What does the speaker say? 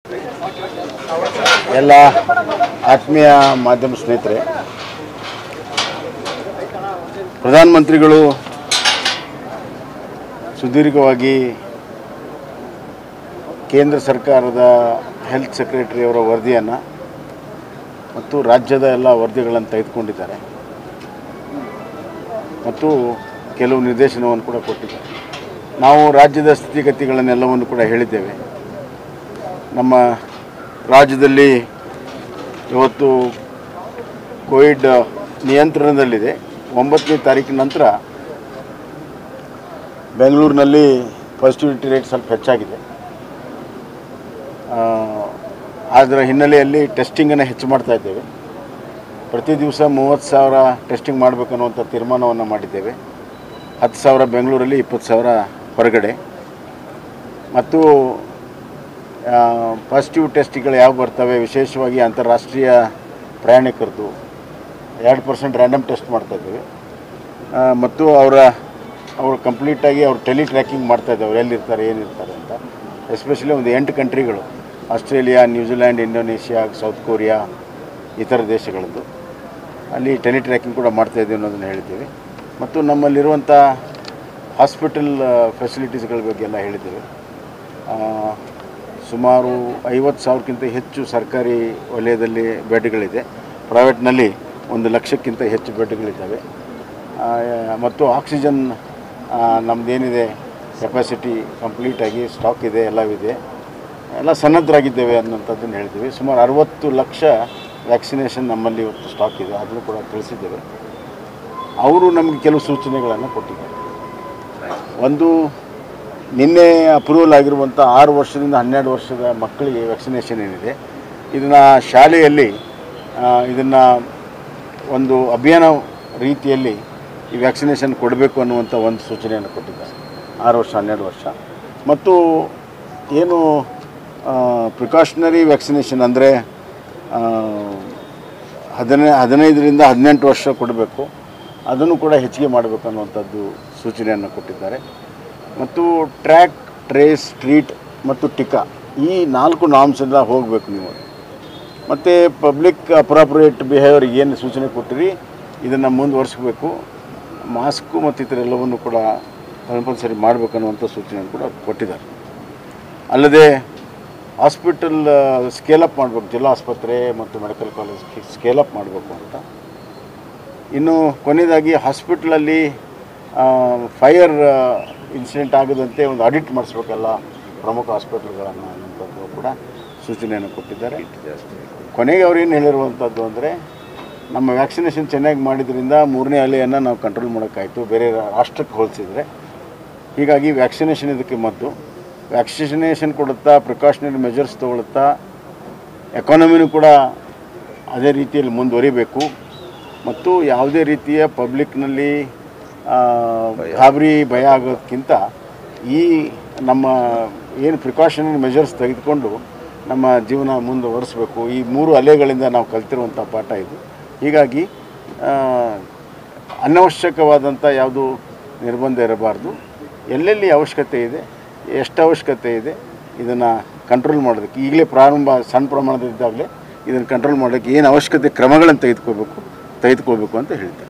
ಎಲ್ಲ ಆತ್ಮೀಯ ಮಾಧ್ಯಮ ಸ್ನೇಹಿತರೆ ಪ್ರಧಾನಮಂತ್ರಿಗಳು ಸುದೀರ್ಘವಾಗಿ ಕೇಂದ್ರ ಸರ್ಕಾರದ ಹೆಲ್ತ್ ಸೆಕ್ರೆಟರಿಯವರ ವರದಿಯನ್ನು ಮತ್ತು ರಾಜ್ಯದ ಎಲ್ಲ ವರದಿಗಳನ್ನು ತೆಗೆದುಕೊಂಡಿದ್ದಾರೆ ಮತ್ತು ಕೆಲವು ನಿರ್ದೇಶನವನ್ನು ಕೂಡ ಕೊಟ್ಟಿದ್ದಾರೆ ನಾವು ರಾಜ್ಯದ ಸ್ಥಿತಿಗತಿಗಳನ್ನೆಲ್ಲವನ್ನು ಕೂಡ ಹೇಳಿದ್ದೇವೆ ನಮ್ಮ ರಾಜ್ಯದಲ್ಲಿ ಇವತ್ತು ಕೋವಿಡ್ ನಿಯಂತ್ರಣದಲ್ಲಿದೆ ಒಂಬತ್ತನೇ ತಾರೀಕಿನ ನಂತರ ಬೆಂಗಳೂರಿನಲ್ಲಿ ಪಾಸಿಟಿವಿಟಿ ರೇಟ್ ಸ್ವಲ್ಪ ಹೆಚ್ಚಾಗಿದೆ ಆ, ಅದರ ಹಿನ್ನೆಲೆಯಲ್ಲಿ ಟೆಸ್ಟಿಂಗನ್ನು ಹೆಚ್ಚು ಮಾಡ್ತಾ ಇದ್ದೇವೆ ಪ್ರತಿ ದಿವಸ ಮೂವತ್ತು ಸಾವಿರ ಟೆಸ್ಟಿಂಗ್ ಮಾಡಬೇಕನ್ನುವಂಥ ತೀರ್ಮಾನವನ್ನು ಮಾಡಿದ್ದೇವೆ ಹತ್ತು ಸಾವಿರ ಬೆಂಗಳೂರಲ್ಲಿ ಇಪ್ಪತ್ತು ಸಾವಿರ ಹೊರಗಡೆ ಮತ್ತು ಪಾಸಿಟಿವ್ ಟೆಸ್ಟ್ಗಳು ಯಾವ ಬರ್ತವೆ ವಿಶೇಷವಾಗಿ ಅಂತಾರಾಷ್ಟ್ರೀಯ ಪ್ರಯಾಣಿಕರದ್ದು ಎರಡು ಪರ್ಸೆಂಟ್ ರ್ಯಾಂಡಮ್ ಟೆಸ್ಟ್ ಮಾಡ್ತಾ ಇದ್ದೇವೆ ಆ, ಮತ್ತು ಅವರ ಅವರು ಕಂಪ್ಲೀಟಾಗಿ ಅವ್ರು ಟೆಲಿ ಟ್ರ್ಯಾಕಿಂಗ್ ಮಾಡ್ತಾ ಇದ್ದಾರೆ ಅವ್ರು ಎಲ್ಲಿರ್ತಾರೆ ಏನಿರ್ತಾರೆ ಅಂತ ಎಸ್ಪೆಷಲಿ ಒಂದು ಎಂಟು ಕಂಟ್ರಿಗಳು Australia New Zealand Indonesia South Korea ಇತರ ದೇಶಗಳದ್ದು ಅಲ್ಲಿ ಟೆಲಿ ಟ್ರ್ಯಾಕಿಂಗ್ ಕೂಡ ಮಾಡ್ತಾ ಇದ್ದೀವಿ ಅನ್ನೋದನ್ನು ಹೇಳಿದ್ದೇವೆ ಮತ್ತು ನಮ್ಮಲ್ಲಿರುವಂಥ ಹಾಸ್ಪಿಟಲ್ ಫೆಸಿಲಿಟೀಸ್ಗಳ ಬಗ್ಗೆ ಎಲ್ಲ ಹೇಳಿದ್ದೇವೆ ಆ, ಸುಮಾರು ಐವತ್ತು ಸಾವಿರಕ್ಕಿಂತ ಹೆಚ್ಚು ಸರ್ಕಾರಿ ವಲಯದಲ್ಲಿ ಬೆಡ್ಗಳಿದೆ ಪ್ರೈವೇಟ್ನಲ್ಲಿ ಒಂದು ಲಕ್ಷಕ್ಕಿಂತ ಹೆಚ್ಚು ಬೆಡ್ಗಳಿದ್ದಾವೆ ಆ, ಮತ್ತು ಆಕ್ಸಿಜನ್ ನಮ್ಮದೇನಿದೆ ಕೆಪಾಸಿಟಿ ಕಂಪ್ಲೀಟಾಗಿ ಸ್ಟಾಕ್ ಇದೆ ಎಲ್ಲವಿದೆ ಎಲ್ಲ ಸನ್ನದ್ಧರಾಗಿದ್ದೇವೆ ಅನ್ನೋಂಥದ್ದನ್ನು ಹೇಳ್ತೀವಿ ಸುಮಾರು ಅರವತ್ತು ಲಕ್ಷ ವ್ಯಾಕ್ಸಿನೇಷನ್ ನಮ್ಮಲ್ಲಿ ಇವತ್ತು ಸ್ಟಾಕ್ ಇದೆ ಅದನ್ನು ಕೂಡ ತಿಳಿಸಿದ್ದೇವೆ ಅವರು ನಮಗೆ ಕೆಲವು ಸೂಚನೆಗಳನ್ನು ಕೊಟ್ಟಿದ್ದಾರೆ ಒಂದು ನಿನ್ನೆ ಅಪ್ರೂವಲ್ ಆಗಿರುವಂಥ ಆರು ವರ್ಷದಿಂದ ಹನ್ನೆರಡು ವರ್ಷದ ಮಕ್ಕಳಿಗೆ ವ್ಯಾಕ್ಸಿನೇಷನ್ ಏನಿದೆ ಇದನ್ನು ಶಾಲೆಯಲ್ಲಿ ಇದನ್ನು ಒಂದು ಅಭಿಯಾನ ರೀತಿಯಲ್ಲಿ ಈ ವ್ಯಾಕ್ಸಿನೇಷನ್ ಕೊಡಬೇಕು ಅನ್ನುವಂಥ ಒಂದು ಸೂಚನೆಯನ್ನು ಕೊಟ್ಟಿದ್ದಾರೆ ಆರು ವರ್ಷ ಹನ್ನೆರಡು ವರ್ಷ ಮತ್ತು ಏನು ಪ್ರಿಕಾಷನರಿ ವ್ಯಾಕ್ಸಿನೇಷನ್ ಅಂದರೆ ಹದಿನೈ ಹದಿನೈದರಿಂದ ಹದಿನೆಂಟು ವರ್ಷ ಕೊಡಬೇಕು ಅದನ್ನು ಕೂಡ ಹೆಚ್ಚಿಗೆ ಮಾಡಬೇಕು ಅನ್ನುವಂಥದ್ದು ಸೂಚನೆಯನ್ನು ಕೊಟ್ಟಿದ್ದಾರೆ ಮತ್ತು ಟ್ರ್ಯಾಕ್ ಟ್ರೇಸ್ ಟ್ರೀಟ್ ಮತ್ತು ಟಿಕಾ ಈ ನಾಲ್ಕು ನಾಮ್ಸ್ ಎಲ್ಲ ಹೋಗಬೇಕು ನೀವು ಮತ್ತು ಪಬ್ಲಿಕ್ ಅಪ್ರಾಪ್ರಿಯೇಟ್ ಬಿಹೇವಿಯರ್ ಏನು ಸೂಚನೆ ಕೊಟ್ಟಿರಿ ಇದನ್ನು ಮುಂದುವರಿಸಬೇಕು ಮಾಸ್ಕು ಮತ್ತು ಇತರ ಎಲ್ಲವನ್ನು ಕೂಡ ಕಂಪಲ್ಸರಿ ಮಾಡಬೇಕನ್ನುವಂಥ ಸೂಚನೆಯನ್ನು ಕೂಡ ಕೊಟ್ಟಿದ್ದಾರೆ ಅಲ್ಲದೆ ಹಾಸ್ಪಿಟಲ್ ಸ್ಕೇಲಪ್ ಮಾಡಬೇಕು ಜಿಲ್ಲಾ ಆಸ್ಪತ್ರೆ ಮತ್ತು ಮೆಡಿಕಲ್ ಕಾಲೇಜ್ ಸ್ಕೇಲಪ್ ಮಾಡಬೇಕು ಅಂತ ಇನ್ನು ಕೊನೆಯದಾಗಿ ಹಾಸ್ಪಿಟ್ಲಲ್ಲಿ ಫೈರ್ ಇನ್ಸಿಡೆಂಟ್ ಆಗದಂತೆ ಒಂದು ಆಡಿಟ್ ಮಾಡಿಸ್ಬೇಕೆಲ್ಲ ಪ್ರಮುಖ ಹಾಸ್ಪಿಟಲ್ಗಳನ್ನು ಅನ್ನುವಂಥದ್ದು ಕೂಡ ಸೂಚನೆಯನ್ನು ಕೊಟ್ಟಿದ್ದಾರೆ ಕೊನೆಗೆ ಅವ್ರು ಏನು ಹೇಳಿರುವಂಥದ್ದು ಅಂದರೆ ನಮ್ಮ ವ್ಯಾಕ್ಸಿನೇಷನ್ ಚೆನ್ನಾಗಿ ಮಾಡಿದ್ರಿಂದ ಮೂರನೇ ಅಲೆಯನ್ನು ನಾವು ಕಂಟ್ರೋಲ್ ಮಾಡೋಕ್ಕಾಯಿತು ಬೇರೆ ರಾಷ್ಟ್ರಕ್ಕೆ ಹೋಲಿಸಿದರೆ ಹೀಗಾಗಿ ವ್ಯಾಕ್ಸಿನೇಷನ್ ಇದಕ್ಕೆ ಮದ್ದು ವ್ಯಾಕ್ಸಿನೇಷನ್ ಕೊಡುತ್ತಾ ಪ್ರಿಕಾಷನರಿ ಮೆಜರ್ಸ್ ತೊಗೊಳುತ್ತಾ ಎಕಾನಮಿನೂ ಕೂಡ ಅದೇ ರೀತಿಯಲ್ಲಿ ಮುಂದುವರಿಬೇಕು ಮತ್ತು ಯಾವುದೇ ರೀತಿಯ ಪಬ್ಲಿಕ್ನಲ್ಲಿ ಗಾಬರಿ ಭಯ ಆಗೋದಕ್ಕಿಂತ ಈ ನಮ್ಮ ಏನು ಪ್ರಿಕಾಷನರಿ ಮೆಜರ್ಸ್ ತೆಗೆದುಕೊಂಡು ನಮ್ಮ ಜೀವನ ಮುಂದುವರಿಸಬೇಕು ಈ ಮೂರು ಅಲೆಗಳಿಂದ ನಾವು ಕಲ್ತಿರುವಂಥ ಪಾಠ ಇದು ಹೀಗಾಗಿ ಆ, ಅನವಶ್ಯಕವಾದಂಥ ಯಾವುದು ನಿರ್ಬಂಧ ಇರಬಾರ್ದು ಎಲ್ಲೆಲ್ಲಿ ಅವಶ್ಯಕತೆ ಇದೆ ಎಷ್ಟು ಅವಶ್ಯಕತೆ ಇದೆ ಇದನ್ನು ಕಂಟ್ರೋಲ್ ಮಾಡೋದಕ್ಕೆ ಈಗಲೇ ಪ್ರಾರಂಭ ಸಣ್ಣ ಪ್ರಮಾಣದಲ್ಲಿದ್ದಾಗಲೇ ಇದನ್ನು ಕಂಟ್ರೋಲ್ ಮಾಡೋಕ್ಕೆ ಏನು ಅವಶ್ಯಕತೆ ಕ್ರಮಗಳನ್ನು ತೆಗೆದುಕೋಬೇಕು ತೆಗೆದುಕೋಬೇಕು ಅಂತ ಹೇಳ್ತಾರೆ